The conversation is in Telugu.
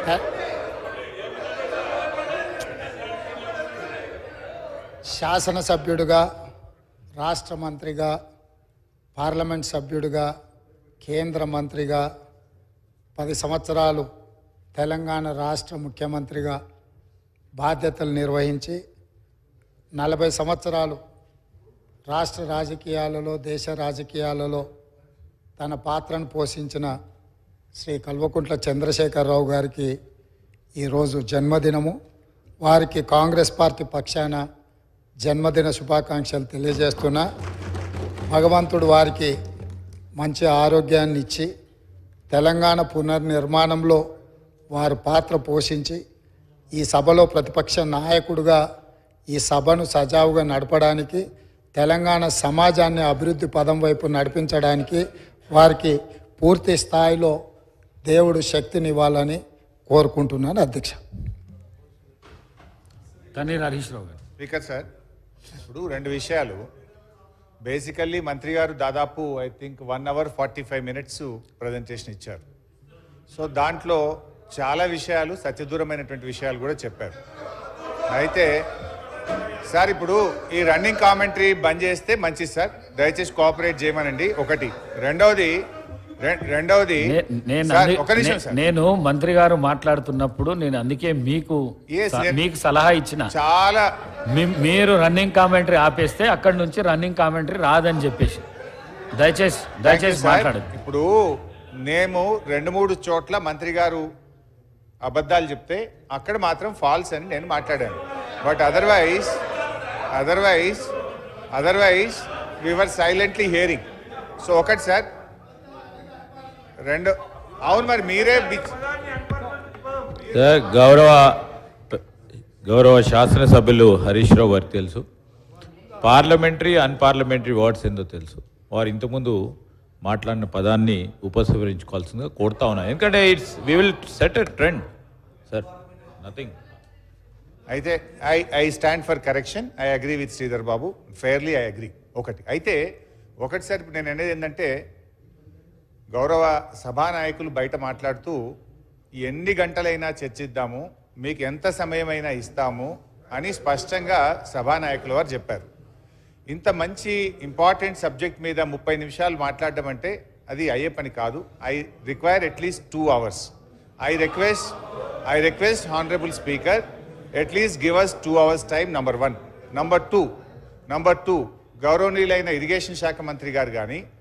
థా- శాసనసభ్యుడిగా రాష్ట్ర మంత్రిగా పార్లమెంట్ సభ్యుడిగా కేంద్ర మంత్రిగా పది సంవత్సరాలు తెలంగాణ రాష్ట్ర ముఖ్యమంత్రిగా బాధ్యతలు నిర్వహించి నలభై సంవత్సరాలు రాష్ట్ర రాజకీయాలలో దేశ రాజకీయాలలో తన పాత్రను పోషించిన శ్రీ కల్వకుంట్ల చంద్రశేఖరరావు గారికి ఈరోజు జన్మదినము వారికి కాంగ్రెస్ పార్టీ పక్షాన జన్మదిన శుభాకాంక్షలు తెలియజేస్తున్నా భగవంతుడు వారికి మంచి ఆరోగ్యాన్ని ఇచ్చి తెలంగాణ పునర్నిర్మాణంలో వారు పాత్ర పోషించి ఈ సభలో ప్రతిపక్ష నాయకుడిగా ఈ సభను సజావుగా నడపడానికి తెలంగాణ సమాజాన్ని అభివృద్ధి పదం వైపు నడిపించడానికి వారికి పూర్తి స్థాయిలో దేవుడు శక్తినివ్వాలని కోరుకుంటున్నాను అధ్యక్ష తన్నీర్ హరీష్ రావు గారు స్పీకర్ సార్ ఇప్పుడు రెండు విషయాలు బేసికల్లీ మంత్రి గారు దాదాపు I think one hour forty five minutes presentation ఇచ్చారు సో దాంట్లో చాలా విషయాలు సత్యదూరమైనటువంటి విషయాలు కూడా చెప్పారు అయితే సార్ ఇప్పుడు ఈ రన్నింగ్ కామెంటరీ బంద్ చేస్తే మంచిది సార్ దయచేసి కోఆపరేట్ చేయమనండి ఒకటి రెండవది రె- రెండవది నే- నేను సార్ అంది- ఒక నిమిషం నే- సార్ నేను మంత్రి గారు మాట్లాడుతున్నప్పుడు నేను అందుకే మీకు Yes, స- నేను- మీకు సలహా ఇచ్చిన చాలా మీ- మీరు రన్నింగ్ కామెంటరీ ఆపేస్తే అక్కడి నుంచి రన్నింగ్ కామెంటరీ రాదని చెప్పేసి దయచేసి Thank you, దయచేసి sir. మాట్లాడదు ఇప్పుడు మేము రెండు మూడు చోట్ల మంత్రి గారు అబద్ధాలు చెప్తే అక్కడ మాత్రం ఫాల్స్ అని నేను మాట్లాడాను but otherwise otherwise otherwise we are silently hearing so ఒకటి సార్ రెండు అవును మరి మీరే బిచ్ సార్ గౌరవ గౌరవ శాసనసభ్యులు హరీష్ రావు గారికి తెలుసు పార్లమెంటరీ అన్పార్లమెంటరీ వర్డ్స్ ఏందో తెలుసు వారు ఇంతకుముందు మాట్లాడిన పదాన్ని ఉపసంహరించుకోవాల్సిందిగా కోరుతా ఉన్నాను ఎందుకంటే it's we will set a trend sir nothing అయితే I I stand for correction I agree with Sridhar Babu fairly I agree ఒకటి అయితే ఒకటి సార్ ఇప్పుడు నేను అనేది ఏంటంటే గౌరవ సభానాయకులు బయట మాట్లాడుతూ ఎన్ని గంటలైనా చర్చిద్దాము మీకు ఎంత సమయమైనా ఇస్తాము అని స్పష్టంగా సభానాయకుల వారు చెప్పారు ఇంత మంచి ఇంపార్టెంట్ సబ్జెక్ట్ మీద ముప్పై నిమిషాలు మాట్లాడడం అంటే అది అయ్యే పని కాదు I require at least two hours I request I request honourable speaker at least give us two hours time number one number two number two గౌరవనీయులైన ఇరిగేషన్ శాఖ మంత్రి గారు కానీ